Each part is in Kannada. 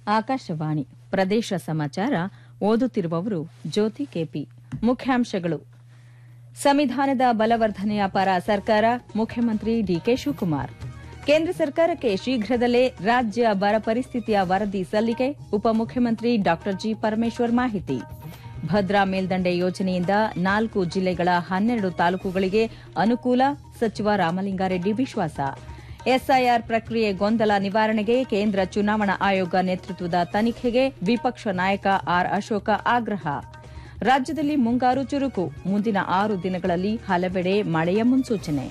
ಆಕಾಶವಾಣಿ ಪ್ರದೇಶ ಸಮಾಚಾರ ಓದುತ್ತಿರುವವರು ಜ್ಯೋತಿ ಕೆಪಿ ಮುಖ್ಯಾಂಶಗಳು ಸಂವಿಧಾನದ ಬಲವರ್ಧನೆಯ ಪರ ಸರ್ಕಾರ ಮುಖ್ಯಮಂತ್ರಿ ಡಿಕೆ ಶಿವಕುಮಾರ್ ಕೇಂದ್ರ ಸರ್ಕಾರಕ್ಕೆ ಶೀಘ್ರದಲ್ಲೇ ರಾಜ್ಯ ಬರ ಪರಿಸ್ಥಿತಿಯ ವರದಿ ಸಲ್ಲಿಕೆ ಉಪಮುಖ್ಯಮಂತ್ರಿ ಡಾ ಜಿ ಪರಮೇಶ್ವರ್ ಮಾಹಿತಿ ಭದ್ರಾ ಮೇಲ್ದಂಡೆ ಯೋಜನೆಯಿಂದ ನಾಲ್ಕು ಜಿಲ್ಲೆಗಳ ಹನ್ನೆರಡು ತಾಲೂಕುಗಳಿಗೆ ಅನುಕೂಲ ಸಚಿವ ರಾಮಲಿಂಗಾರೆಡ್ಡಿ ವಿಶ್ವಾಸ ಎಸ್ಐಆರ್ ಪ್ರಕ್ರಿಯೆ ಗೊಂದಲ ನಿವಾರಣೆಗೆ ಕೇಂದ್ರ ಚುನಾವಣಾ ಆಯೋಗ ನೇತೃತ್ವದ ತನಿಖೆಗೆ ವಿಪಕ್ಷ ನಾಯಕ ಆರ್ ಅಶೋಕ ಆಗ್ರಹ ರಾಜ್ಯದಲ್ಲಿ ಮುಂಗಾರು ಚುರುಕು ಮುಂದಿನ ಆರು ದಿನಗಳಲ್ಲಿ ಹಲವೆಡೆ ಮಳೆಯ ಮುನ್ಸೂಚನೆ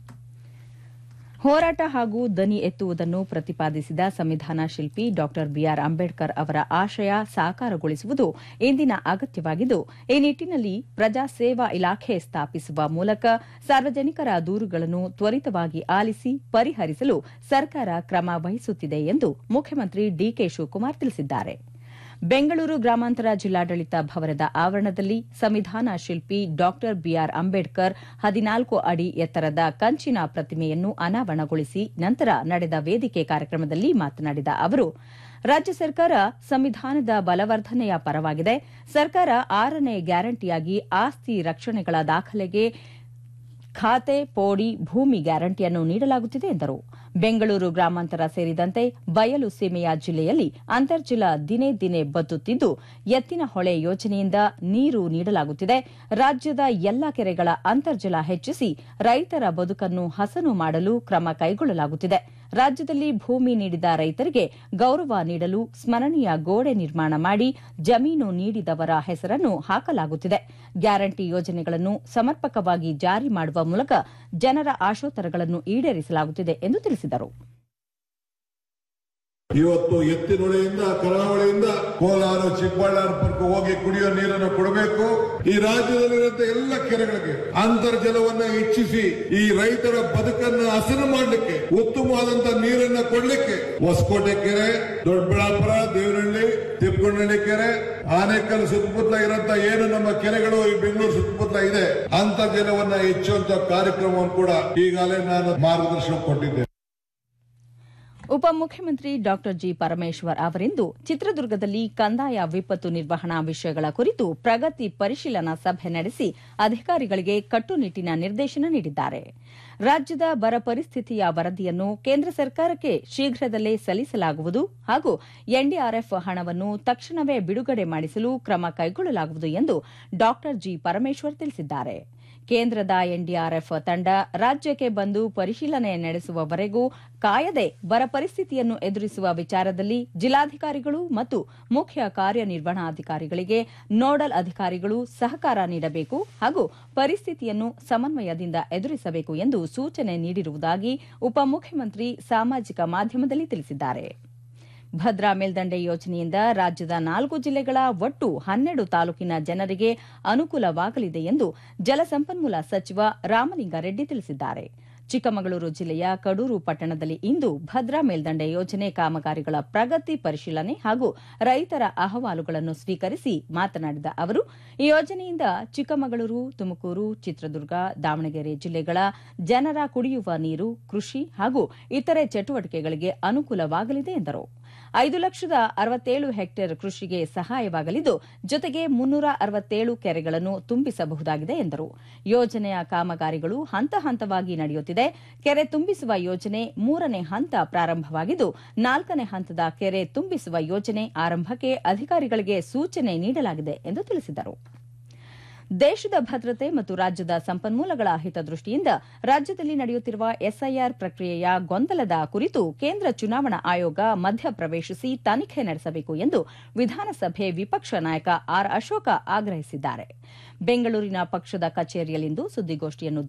ಹೋರಾಟ ಹಾಗೂ ದನಿ ಎತ್ತುವುದನ್ನು ಪ್ರತಿಪಾದಿಸಿದ ಸಂವಿಧಾನ ಶಿಲ್ಪಿ ಡಾ ಬಿಆರ್ ಅಂಬೇಡ್ಕರ್ ಅವರ ಆಶಯ ಸಾಕಾರಗೊಳಿಸುವುದು ಇಂದಿನ ಅಗತ್ಯವಾಗಿದ್ದು ಈ ನಿಟ್ಟಿನಲ್ಲಿ ಪ್ರಜಾ ಸೇವಾ ಇಲಾಖೆ ಸ್ಥಾಪಿಸುವ ಮೂಲಕ ಸಾರ್ವಜನಿಕರ ದೂರುಗಳನ್ನು ತ್ವರಿತವಾಗಿ ಆಲಿಸಿ ಪರಿಹರಿಸಲು ಸರ್ಕಾರ ಕ್ರಮ ವಹಿಸುತ್ತಿದೆ ಎಂದು ಮುಖ್ಯಮಂತ್ರಿ ಡಿಕೆ ಶಿವಕುಮಾರ್ ತಿಳಿಸಿದ್ದಾರೆ ಬೆಂಗಳೂರು ಗ್ರಾಮಾಂತರ ಜಿಲ್ಲಾಡಳಿತ ಭವನದ ಆವರಣದಲ್ಲಿ ಸಂವಿಧಾನ ಶಿಲ್ಪಿ ಡಾ ಬಿಆರ್ ಅಂಬೇಡ್ಕರ್ ಹದಿನಾಲ್ಕು ಅಡಿ ಎತ್ತರದ ಕಂಚಿನ ಪ್ರತಿಮೆಯನ್ನು ಅನಾವರಣಗೊಳಿಸಿ ನಂತರ ನಡೆದ ವೇದಿಕೆ ಕಾರ್ಯಕ್ರಮದಲ್ಲಿ ಮಾತನಾಡಿದ ಅವರು ರಾಜ್ಯ ಸರ್ಕಾರ ಸಂವಿಧಾನದ ಬಲವರ್ಧನೆಯ ಪರವಾಗಿದೆ ಸರ್ಕಾರ ಆರನೇ ಗ್ಯಾರಂಟಿಯಾಗಿ ಆಸ್ತಿ ರಕ್ಷಣೆಗಳ ದಾಖಲೆಗೆ ಖಾತೆ ಪೋಡಿ ಭೂಮಿ ಗ್ಯಾರಂಟಿಯನ್ನು ನೀಡಲಾಗುತ್ತಿದೆ ಎಂದರು ಬೆಂಗಳೂರು ಗ್ರಾಮಾಂತರ ಸೇರಿದಂತೆ ಬಯಲು ಸೀಮೆಯ ಜಿಲ್ಲೆಯಲ್ಲಿ ಅಂತರ್ಜಲ ದಿನೇ ದಿನೇ ಬತ್ತುತ್ತಿದ್ದು ಎತ್ತಿನಹೊಳೆ ಯೋಜನೆಯಿಂದ ನೀರು ನೀಡಲಾಗುತ್ತಿದೆ ರಾಜ್ಯದ ಎಲ್ಲ ಕೆರೆಗಳ ಅಂತರ್ಜಲ ಹೆಚ್ಚಿಸಿ ರೈತರ ಬದುಕನ್ನು ಹಸನು ಮಾಡಲು ಕ್ರಮ ಕೈಗೊಳ್ಳಲಾಗುತ್ತಿದೆ ರಾಜ್ಯದಲ್ಲಿ ಭೂಮಿ ನೀಡಿದ ರೈತರಿಗೆ ಗೌರವ ನೀಡಲು ಸ್ಮರಣೀಯ ಗೋಡೆ ನಿರ್ಮಾಣ ಮಾಡಿ ಜಮೀನು ನೀಡಿದವರ ಹೆಸರನ್ನು ಹಾಕಲಾಗುತ್ತಿದೆ ಗ್ಯಾರಂಟಿ ಯೋಜನೆಗಳನ್ನು ಸಮರ್ಪಕವಾಗಿ ಜಾರಿ ಮಾಡುವ ಮೂಲಕ ಜನರ ಆಶೋತ್ತರಗಳನ್ನು ಈಡೇರಿಸಲಾಗುತ್ತಿದೆ ಎಂದು ತಿಳಿಸಿದರು ಇವತ್ತು ಎತ್ತಿನೊಳೆಯಿಂದ ಕರಾವಳಿಯಿಂದ ಕೋಲಾರ ಚಿಕ್ಕಬಳ್ಳಾಪುರಕ್ಕೆ ಹೋಗಿ ಕುಡಿಯೋ ನೀರನ್ನು ಕೊಡಬೇಕು ಈ ರಾಜ್ಯದಲ್ಲಿರುವಂತಹ ಎಲ್ಲ ಕೆರೆಗಳಿಗೆ ಅಂತರ್ಜಲವನ್ನ ಹೆಚ್ಚಿಸಿ ಈ ರೈತರ ಬದುಕನ್ನ ಹಸನು ಮಾಡಲಿಕ್ಕೆ ಉತ್ತಮವಾದಂತ ನೀರನ್ನ ಕೊಡ್ಲಿಕ್ಕೆ ಹೊಸಕೋಟೆ ಕೆರೆ ದೊಡ್ಡಬಳ್ಳಾಪುರ ದೇವನಹಳ್ಳಿ ತಿಪ್ಪಗೊಂಡಳ್ಳಿ ಕೆರೆ ಆನೇಕಲ್ ಸುತ್ತಮುತ್ತಲ ಇರುವಂತ ಏನು ನಮ್ಮ ಕೆರೆಗಳು ಈ ಬೆಂಗಳೂರು ಸುತ್ತಮುತ್ತಲ ಇದೆ ಅಂತರ್ಜಲವನ್ನ ಹೆಚ್ಚುವಂತ ಕಾರ್ಯಕ್ರಮವನ್ನು ಕೂಡ ಈಗಾಗಲೇ ನಾನು ಮಾರ್ಗದರ್ಶನ ಕೊಟ್ಟಿದ್ದೆ ಉಪಮುಖ್ಯಮಂತ್ರಿ ಡಾ ಜಿ ಪರಮೇಶ್ವರ್ ಅವರಿಂದು ಚಿತ್ರದುರ್ಗದಲ್ಲಿ ಕಂದಾಯ ವಿಪತ್ತು ನಿರ್ವಹಣಾ ವಿಷಯಗಳ ಕುರಿತು ಪ್ರಗತಿ ಪರಿಶೀಲನಾ ಸಭೆ ನಡೆಸಿ ಅಧಿಕಾರಿಗಳಿಗೆ ಕಟ್ಟುನಿಟ್ಟಿನ ನಿರ್ದೇಶನ ನೀಡಿದ್ದಾರೆ ರಾಜ್ಯದ ಬರ ಪರಿಸ್ಥಿತಿಯ ವರದಿಯನ್ನು ಕೇಂದ್ರ ಸರ್ಕಾರಕ್ಕೆ ಶೀಘ್ರದಲ್ಲೇ ಸಲ್ಲಿಸಲಾಗುವುದು ಹಾಗೂ ಎನ್ಡಿಆರ್ಎಫ್ ಹಣವನ್ನು ತಕ್ಷಣವೇ ಬಿಡುಗಡೆ ಮಾಡಿಸಲು ಕ್ರಮ ಕೈಗೊಳ್ಳಲಾಗುವುದು ಎಂದು ಡಾ ಜಿ ಪರಮೇಶ್ವರ್ ತಿಳಿಸಿದ್ದಾರೆ ಕೇಂದ್ರದ ಎನ್ಡಿಆರ್ಎಫ್ ತಂಡ ರಾಜ್ಯಕ್ಕೆ ಬಂದು ಪರಿಶೀಲನೆ ನಡೆಸುವವರೆಗೂ ಕಾಯದೆ ಬರ ಪರಿಸ್ಥಿತಿಯನ್ನು ಎದುರಿಸುವ ವಿಚಾರದಲ್ಲಿ ಜಿಲ್ಲಾಧಿಕಾರಿಗಳು ಮತ್ತು ಮುಖ್ಯ ಕಾರ್ಯನಿರ್ವಹಣಾಧಿಕಾರಿಗಳಿಗೆ ನೋಡಲ್ ಅಧಿಕಾರಿಗಳು ಸಹಕಾರ ನೀಡಬೇಕು ಹಾಗೂ ಪರಿಸ್ಥಿತಿಯನ್ನು ಸಮನ್ವಯದಿಂದ ಎದುರಿಸಬೇಕು ಎಂದು ಸೂಚನೆ ನೀಡಿರುವುದಾಗಿ ಉಪಮುಖ್ಯಮಂತ್ರಿ ಸಾಮಾಜಿಕ ಮಾಧ್ಯಮದಲ್ಲಿ ತಿಳಿಸಿದ್ದಾರೆ ಭದ್ರಾ ಮೇಲ್ದಂಡೆ ಯೋಜನೆಯಿಂದ ರಾಜ್ಯದ ನಾಲ್ಕು ಜಿಲ್ಲೆಗಳ ಒಟ್ಟು ಹನ್ನೆರಡು ತಾಲೂಕಿನ ಜನರಿಗೆ ಅನುಕೂಲವಾಗಲಿದೆ ಎಂದು ಜಲಸಂಪನ್ಮೂಲ ಸಚಿವ ರಾಮಲಿಂಗಾರೆಡ್ಡಿ ತಿಳಿಸಿದ್ದಾರೆ ಚಿಕ್ಕಮಗಳೂರು ಜಿಲ್ಲೆಯ ಕಡೂರು ಪಟ್ಟಣದಲ್ಲಿ ಇಂದು ಭದ್ರಾ ಮೇಲ್ದಂಡೆ ಯೋಜನೆ ಕಾಮಗಾರಿಗಳ ಪ್ರಗತಿ ಪರಿಶೀಲನೆ ಹಾಗೂ ರೈತರ ಅಹವಾಲುಗಳನ್ನು ಸ್ವೀಕರಿಸಿ ಮಾತನಾಡಿದ ಅವರು ಈ ಯೋಜನೆಯಿಂದ ಚಿಕ್ಕಮಗಳೂರು ತುಮಕೂರು ಚಿತ್ರದುರ್ಗ ದಾವಣಗೆರೆ ಜಿಲ್ಲೆಗಳ ಜನರ ಕುಡಿಯುವ ನೀರು ಕೃಷಿ ಹಾಗೂ ಇತರೆ ಚಟುವಟಿಕೆಗಳಿಗೆ ಅನುಕೂಲವಾಗಲಿದೆ ಎಂದರು ಐದು ಲಕ್ಷದ ಅರವತ್ತೇಳು ಹೆಕ್ಟೇರ್ ಕೃಷಿಗೆ ಸಹಾಯವಾಗಲಿದ್ದು ಜೊತೆಗೆ ಮುನ್ನೂರ ಅರವತ್ತೇಳು ಕೆರೆಗಳನ್ನು ತುಂಬಿಸಬಹುದಾಗಿದೆ ಎಂದರು ಯೋಜನೆಯ ಕಾಮಗಾರಿಗಳು ಹಂತ ಹಂತವಾಗಿ ನಡೆಯುತ್ತಿದೆ ಕೆರೆ ತುಂಬಿಸುವ ಯೋಜನೆ ಮೂರನೇ ಹಂತ ಪ್ರಾರಂಭವಾಗಿದ್ದು ನಾಲ್ಕನೇ ಹಂತದ ಕೆರೆ ತುಂಬಿಸುವ ಯೋಜನೆ ಆರಂಭಕ್ಕೆ ಅಧಿಕಾರಿಗಳಿಗೆ ಸೂಚನೆ ನೀಡಲಾಗಿದೆ ಎಂದು ತಿಳಿಸಿದರು ದೇಶದ ಭದ್ರತೆ ಮತ್ತು ರಾಜ್ಯದ ಸಂಪನ್ಮೂಲಗಳ ಹಿತದೃಷ್ಟಿಯಿಂದ ರಾಜ್ಯದಲ್ಲಿ ನಡೆಯುತ್ತಿರುವ ಎಸ್ಐಆರ್ ಪ್ರಕ್ರಿಯೆಯ ಗೊಂದಲದ ಕುರಿತು ಕೇಂದ್ರ ಚುನಾವಣಾ ಆಯೋಗ ಮಧ್ಯಪ್ರವೇಶಿಸಿ ತನಿಖೆ ನಡೆಸಬೇಕು ಎಂದು ವಿಧಾನಸಭೆ ವಿಪಕ್ಷ ನಾಯಕ ಆರ್ ಅಶೋಕ ಆಗ್ರಹಿಸಿದ್ದಾರೆ ಬೆಂಗಳೂರಿನ ಪಕ್ಷದ ಕಚೇರಿಯಲ್ಲಿಂದು ಸುದ್ದಿಗೋಷ್ಠಿಯನ್ನು